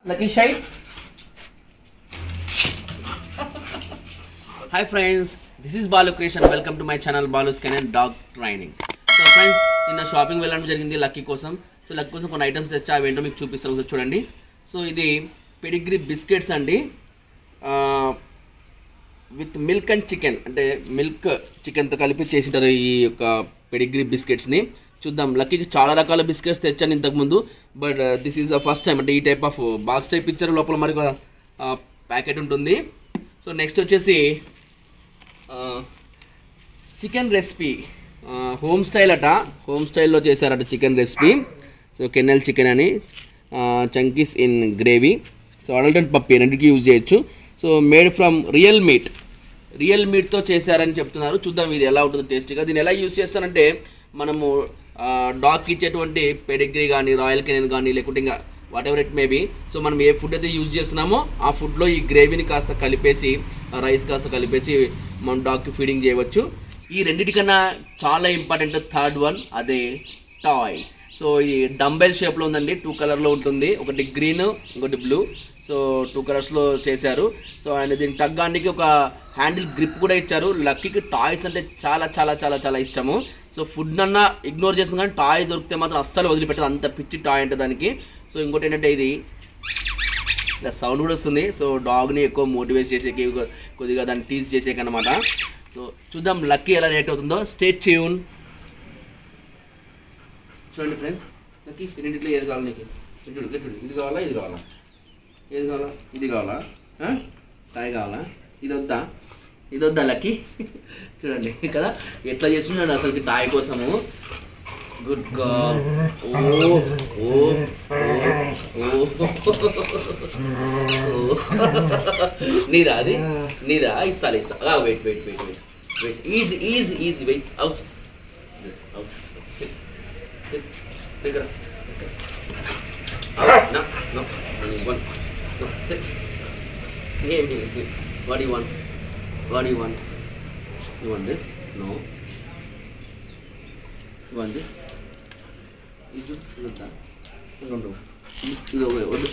Lucky Shite. Hi friends this is Balu creation welcome to my channel Balu స్కెన్ and dog training so friends నిన్న shopping వెళ్ళడం జరిగింది lucky కోసం so lucky కోసం కొన్ని ఐటమ్స్ తెచ్చా అవి ఏంటో మీకు చూపిస్తాను ఒకసారి చూడండి సో ఇది పెడిగ్రీ బిస్కెట్స్ అండి విత్ మిల్క్ అండ్ చికెన్ అంటే మిల్క్ చికెన్తో కలిపి చేసింటారు ఈ యొక్క పెడిగ్రీ బిస్కెట్స్ని చూద్దాం లక్కీకి చాలా రకాల బిస్కెట్స్ తెచ్చాను ఇంతకుముందు but this is the first time అంటే ఈ టైప్ ఆఫ్ బాక్స్ టైప్ ఇచ్చారు లోపల మరి ప్యాకెట్ ఉంటుంది సో నెక్స్ట్ వచ్చేసి చికెన్ రెసిపీ హోమ్ స్టైల్ అట హోమ్ స్టైల్లో చేశారట chicken recipe so kennel chicken అని chunkies in gravy so adult and puppy రెండింటికి యూజ్ చేయొచ్చు so made from real meat real మీట్తో చేశారని చెప్తున్నారు చూద్దాం ఇది ఎలా ఉంటుందో టేస్టీగా దీన్ని ఎలా యూజ్ చేస్తారంటే మనము డాగ్కి ఇచ్చేటువంటి పెడిగ్రీ కానీ రాయల్ కెనెన్ కానీ లేకుంటే ఇంకా whatever it may be so మనం ఏ ఫుడ్ అయితే యూజ్ చేస్తున్నామో ఆ ఫుడ్లో ఈ గ్రేవీని కాస్త కలిపేసి రైస్ కాస్త కలిపేసి మనం డాగ్కి ఫీడింగ్ చేయవచ్చు ఈ రెండింటికన్నా చాలా ఇంపార్టెంట్ థర్డ్ వన్ అదే టాయ్ సో ఇది డంబెల్ షేప్లో ఉందండి టూ కలర్లో ఉంటుంది ఒకటి గ్రీన్ ఇంకోటి బ్లూ సో టూ కలర్స్లో చేశారు సో అండ్ దీన్ని తగ్గడానికి ఒక హ్యాండిల్ గ్రిప్ కూడా ఇచ్చారు లక్కీకి టాయ్స్ అంటే చాలా చాలా చాలా చాలా ఇష్టము సో ఫుడ్ అన్నా ఇగ్నోర్ చేస్తుంది కానీ టాయ్ దొరికితే మాత్రం అస్సలు వదిలిపెట్టదు అంత పిచ్చి టాయ్ అంటే దానికి సో ఇంకోటి ఏంటంటే ఇది ఇలా సౌండ్ కూడా వస్తుంది సో డాగ్ని ఎక్కువ మోటివేట్ చేసేకి కొద్దిగా దాన్ని టీజ్ చేసేకి అనమాట సో చూద్దాం లక్కీ ఎలా రియాక్ట్ అవుతుందో స్టేట్ ట్యూన్ చూడండి ఫ్రెండ్స్ లక్కీ రెండింటిలో ఏది కావాలి నీకు ఇటు చూడు, ఇటు చూడు. ఇది కావాలా ఇది కావాలా ఏది కావాలా ఇది కావాలా ఆ? టాయ్ కావాలా ఇది వద్దా ఇది వద్దా లక్కీ చూడండి కదా ఎట్లా చేస్తున్నాడు అసలుకి టాయ్ కోసము గుడ్ గాడ్ ఓ ఓ ఓ ఓ నీదా అది నీదా ఇస్తాను ఇస్తా wait wait wait wait wait easy easy easy wait house house sit sit దగ్గర no no only one no sit here here here what do you want what do you want you want this no you want this ಇದು ಇರುತ್ತಾ ತಗೊಂಡು ಇದು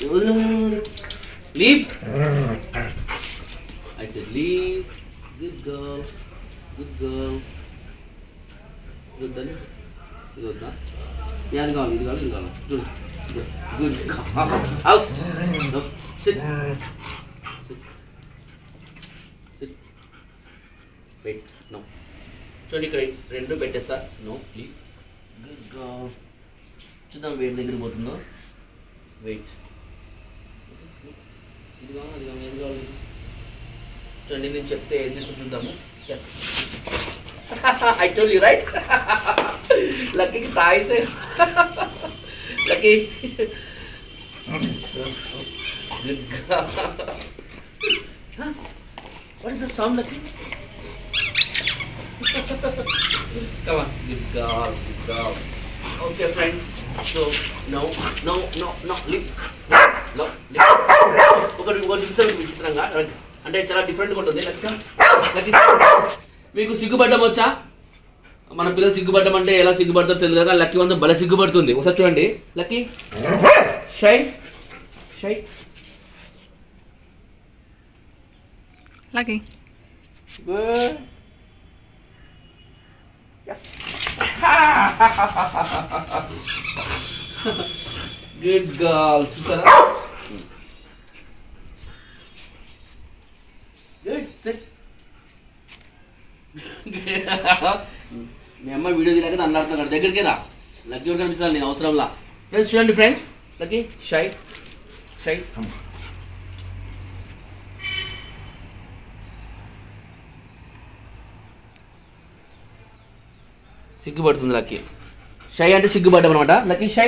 leave I said leave good girl good girl good girl ఇది వద్దా ఏది కావాలి ఇది కావాలి ఇది కావాలి good good house sit sit wait no చూడండి ఇక్కడ రెండు పెట్టేస్తా నో ప్లీజ్ గుడ్ గర్ల్ చూద్దాం వేడి దగ్గర పోతుందో వెయిట్ ఇది కావాలి అది కావాలి ఏది కావాలి చూడండి నేను చెప్తే ఏది తీసుకుని చూద్దాము yes I told you, right? Lucky ties. Lucky. Good girl. Huh? What is the sound, Lucky? Come on. Good girl. Good girl. Okay, friends. So, no, no, no, no. Leave. No, leave. ఒకటి ఇంకోటి చూసాను విచిత్రంగా అంటే చాలా డిఫరెంట్గా ఉంటుంది లక్ష్యం lucky మీకు సిగ్గుపడ్డం వచ్చా మన పిల్లలు సిగ్గుపడ్డం అంటే ఎలా సిగ్గుపడతారో తెలియదు కదా లక్కీ వంద భలే సిగ్గుపడుతుంది ఒకసారి చూడండి Lucky shy shy Lucky. Good good girl చూసారా గుడ్ సెట్ మీ అమ్మ వీడియో తీయలేక నన్ను అడుగుతున్నాడు దగ్గరికి రా లక్కీ కూడా కనిపిస్తాను నేను అవసరంలా ఫ్రెండ్స్ చూడండి ఫ్రెండ్స్ లక్కీ షై షై సిగ్గుపడుతుంది లక్కీ షై అంటే సిగ్గుపడ్డం అనమాట లక్కీ షై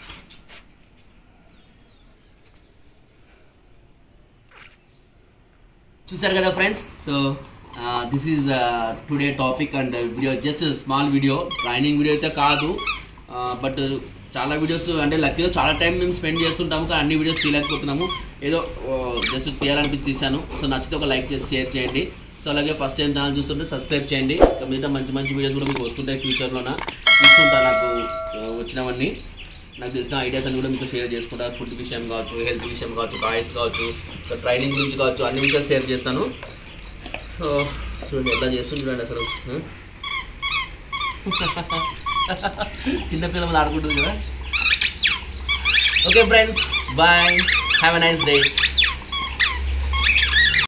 చూసారు కదా friends so this is today topic and video just small video training video అయితే కాదు బట్ చాలా వీడియోస్ అంటే లక్కీలో చాలా టైం మేము స్పెండ్ చేస్తుంటాము కానీ అన్ని వీడియోస్ తీయలేకపోతున్నాము ఏదో జస్ట్ తీయాలనిపించి తీశాను సో నచ్చితే ఒక లైక్ చేసి షేర్ చేయండి సో అలాగే ఫస్ట్ టైం ఛానల్ చూస్తుంటే సబ్స్క్రైబ్ చేయండి ఇక మిగతా మంచి మంచి వీడియోస్ కూడా మీకు వస్తుంటాయి ఫ్యూచర్లోన చూస్తుంటా నాకు ఆ, వచ్చినవన్నీ నాకు తెలిసిన ఐడియాస్ అన్ని కూడా మీకు షేర్ చేసుకుంటా ఫుడ్ విషయం కావచ్చు హెల్త్ విషయం కావచ్చు టాయ్స్ కావచ్చు ఇంకా ట్రైనింగ్ గురించి కావచ్చు అన్ని విషయాలు షేర్ చేస్తాను సో చూడండి ఎట్లా చేస్తుంది చూడండి అసలు ఆ? చిన్న పిల్లలు ఆడుకుంటుంది కదా okay friends bye have a nice day